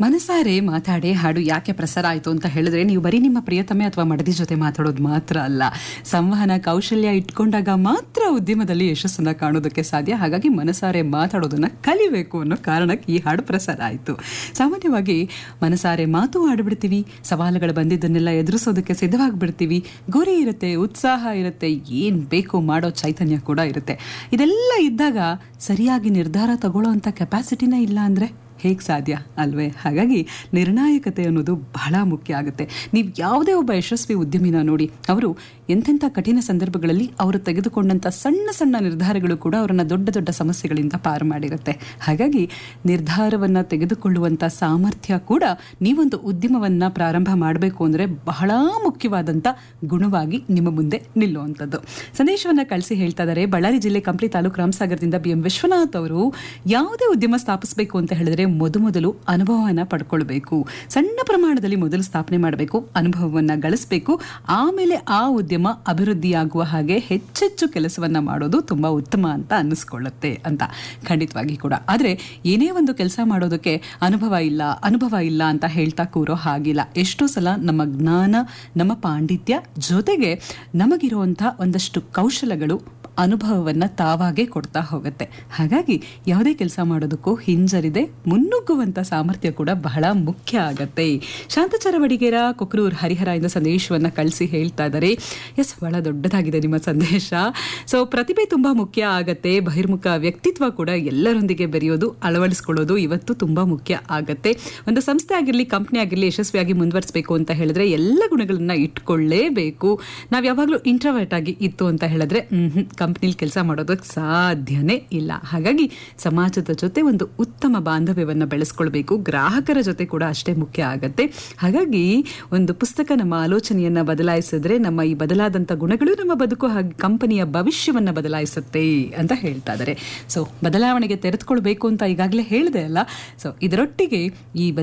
ಮನಸಾರೆ ಮಾತಾಡಿ ಹಾಡು ಯಾಕೆ ಪ್ರಸಾರ ಆಯಿತು ಅಂತ ಹೇಳಿದ್ರೆ ನೀವು ಬರೀ ನಿಮ್ಮ ಪ್ರಿಯತಮೆ ಅಥವಾ ಮಡದಿ ಜೊತೆ ಮಾತಾಡೋದು ಮಾತ್ರ ಅಲ್ಲ ಸಂವಹನ ಕೌಶಲ್ಯ ಇಟ್ಕೊಂಡಾಗ ಮಾತ್ರ ಉದ್ಯಮದಲ್ಲಿ ಯಶಸ್ಸನ್ನ ಕಾಣೋದಕ್ಕೆ ಸಾಧ್ಯ ಹಾಗಾಗಿ ಮನಸಾರೆ ಮಾತಾಡೋದನ್ನ ಕಲಿಬೇಕು ಅನ್ನೋ ಕಾರಣಕ್ಕೆ ಈ ಹಾಡು ಪ್ರಸಾರ ಆಯಿತು ಸಾಮಾನ್ಯವಾಗಿ ಮನಸಾರೆ ಮಾತು ಆಡ್ಬಿಡ್ತೀವಿ ಸವಾಲುಗಳು ಬಂದಿದ್ದನ್ನೆಲ್ಲ ಎದುರಿಸೋದಕ್ಕೆ ಸಿದ್ಧವಾಗಿಬಿಡ್ತೀವಿ ಗುರಿ ಇರುತ್ತೆ ಉತ್ಸಾಹ ಇರುತ್ತೆ ಏನ್ ಬೇಕು ಮಾಡೋ ಚೈತನ್ಯ ಕೂಡ ಇರುತ್ತೆ ಇದೆಲ್ಲ ಇದ್ದಾಗ ಸರಿಯಾಗಿ ನಿರ್ಧಾರ ತಗೊಳ್ಳೋ ಅಂತ ಕೆಪಾಸಿಟಿನೇ ಇಲ್ಲ ಅಂದ್ರೆ ಹೇಗೆ ಸಾಧ್ಯ ಅಲ್ವೇ ಹಾಗಾಗಿ ನಿರ್ಣಾಯಕತೆ ಅನ್ನೋದು ಬಹಳ ಮುಖ್ಯ ಆಗುತ್ತೆ ನೀವು ಯಾವುದೇ ಒಬ್ಬ ಯಶಸ್ವಿ ಉದ್ಯಮಿನ ನೋಡಿ ಅವರು ಎಂತೆಂಥ ಕಠಿಣ ಸಂದರ್ಭಗಳಲ್ಲಿ ಅವರು ತೆಗೆದುಕೊಂಡಂಥ ಸಣ್ಣ ಸಣ್ಣ ನಿರ್ಧಾರಗಳು ಕೂಡ ಅವರನ್ನ ದೊಡ್ಡ ದೊಡ್ಡ ಸಮಸ್ಯೆಗಳಿಂದ ಪಾರು ಮಾಡಿರುತ್ತೆ ಹಾಗಾಗಿ ನಿರ್ಧಾರವನ್ನ ತೆಗೆದುಕೊಳ್ಳುವಂಥ ಸಾಮರ್ಥ್ಯ ಕೂಡ ನೀವೊಂದು ಉದ್ಯಮವನ್ನ ಪ್ರಾರಂಭ ಮಾಡಬೇಕು ಅಂದ್ರೆ ಬಹಳ ಮುಖ್ಯವಾದಂಥ ಗುಣವಾಗಿ ನಿಮ್ಮ ಮುಂದೆ ನಿಲ್ಲುವಂಥದ್ದು ಸಂದೇಶವನ್ನ ಕಳಿಸಿ ಹೇಳ್ತಾ ಇದ್ದಾರೆ ಬಳ್ಳಾರಿ ಜಿಲ್ಲೆ ಕಂಪ್ಲಿ ತಾಲೂಕು ರಾಮಸಾಗರದಿಂದ ಬಿ ಎಂ ವಿಶ್ವನಾಥ್ ಅವರು ಯಾವುದೇ ಉದ್ಯಮ ಸ್ಥಾಪಿಸಬೇಕು ಅಂತ ಹೇಳಿದ್ರೆ ಮೊದಮೊದಲು ಅನುಭವವನ್ನ ಪಡ್ಕೊಳ್ಬೇಕು ಸಣ್ಣ ಪ್ರಮಾಣದಲ್ಲಿ ಮೊದಲು ಸ್ಥಾಪನೆ ಮಾಡಬೇಕು ಅನುಭವವನ್ನ ಗಳಿಸಬೇಕು ಆಮೇಲೆ ಆ ಉದ್ಯಮ ಅಭಿವೃದ್ಧಿಯಾಗುವ ಹಾಗೆ ಹೆಚ್ಚೆಚ್ಚು ಕೆಲಸವನ್ನ ಮಾಡೋದು ತುಂಬಾ ಉತ್ತಮ ಅಂತ ಅನ್ನಿಸ್ಕೊಳ್ಳುತ್ತೆ ಅಂತ ಖಂಡಿತವಾಗಿ ಕೂಡ ಆದ್ರೆ ಏನೇ ಒಂದು ಕೆಲಸ ಮಾಡೋದಕ್ಕೆ ಅನುಭವ ಇಲ್ಲ ಅನುಭವ ಇಲ್ಲ ಅಂತ ಹೇಳ್ತಾ ಕೂರೋ ಹಾಗಿಲ್ಲ ಎಷ್ಟೋ ಸಲ ನಮ್ಮ ಜ್ಞಾನ ನಮ್ಮ ಪಾಂಡಿತ್ಯ ಜೊತೆಗೆ ನಮಗಿರುವಂತಹ ಒಂದಷ್ಟು ಕೌಶಲಗಳು ಅನುಭವವನ್ನ ತಾವಾಗೆ ಕೊಡ್ತಾ ಹೋಗುತ್ತೆ ಹಾಗಾಗಿ ಯಾವುದೇ ಕೆಲಸ ಮಾಡೋದಕ್ಕೂ ಹಿಂಜರಿದೆ ಮುನ್ನುಗ್ಗುವಂತ ಸಾಮರ್ಥ್ಯ ಕೂಡ ಬಹಳ ಮುಖ್ಯ ಆಗತ್ತೆ ಶಾಂತಚಾರ ವಡಿಗೇರ ಕೊಕ್ರೂರ್ ಹರಿಹರ ಇಂದ ಸಂದೇಶವನ್ನ ಕಳಿಸಿ ಹೇಳ್ತಾ ಇದ್ದಾರೆ ಎಸ್ ಬಹಳ ದೊಡ್ಡದಾಗಿದೆ ನಿಮ್ಮ ಸಂದೇಶ ಸೊ ಪ್ರತಿಭೆ ತುಂಬಾ ಮುಖ್ಯ ಆಗತ್ತೆ ಬಹಿರ್ಮುಖ ವ್ಯಕ್ತಿತ್ವ ಕೂಡ ಎಲ್ಲರೊಂದಿಗೆ ಬೆರೆಯೋದು ಅಳವಡಿಸ್ಕೊಳ್ಳೋದು ಇವತ್ತು ತುಂಬಾ ಮುಖ್ಯ ಆಗತ್ತೆ ಒಂದು ಸಂಸ್ಥೆ ಆಗಿರಲಿ ಕಂಪ್ನಿ ಆಗಿರಲಿ ಯಶಸ್ವಿಯಾಗಿ ಮುಂದುವರಿಸಬೇಕು ಅಂತ ಹೇಳಿದ್ರೆ ಎಲ್ಲ ಗುಣಗಳನ್ನ ಇಟ್ಕೊಳ್ಳೇಬೇಕು ನಾವು ಯಾವಾಗಲೂ ಇಂಟ್ರವರ್ಟ್ ಆಗಿ ಇತ್ತು ಅಂತ ಹೇಳಿದ್ರೆ ಹ್ಮ್ ಕಂಪ್ನಿಲಿ ಕೆಲಸ ಮಾಡೋದಕ್ಕೆ ಸಾಧ್ಯನೇ ಇಲ್ಲ ಹಾಗಾಗಿ ಸಮಾಜದ ಜೊತೆ ಒಂದು ಉತ್ತಮ ಬಾಂಧವ್ಯವನ್ನು ಬೆಳೆಸ್ಕೊಳ್ಬೇಕು ಗ್ರಾಹಕರ ಜೊತೆ ಕೂಡ ಅಷ್ಟೇ ಮುಖ್ಯ ಆಗತ್ತೆ ಹಾಗಾಗಿ ಒಂದು ಪುಸ್ತಕ ನಮ್ಮ ಆಲೋಚನೆಯನ್ನ ಬದಲಾಯಿಸಿದ್ರೆ ನಮ್ಮ ಈ ಬದಲಾದಂಥ ಗುಣಗಳು ನಮ್ಮ ಬದುಕು ಹಾಗೆ ಕಂಪನಿಯ ಭವಿಷ್ಯವನ್ನ ಬದಲಾಯಿಸುತ್ತೆ ಅಂತ ಹೇಳ್ತಾ ಇದ್ದಾರೆ ಸೊ ಬದಲಾವಣೆಗೆ ತೆರೆದುಕೊಳ್ಬೇಕು ಅಂತ ಈಗಾಗಲೇ ಹೇಳಿದೆ ಅಲ್ಲ ಸೊ ಇದರೊಟ್ಟಿಗೆ ಈ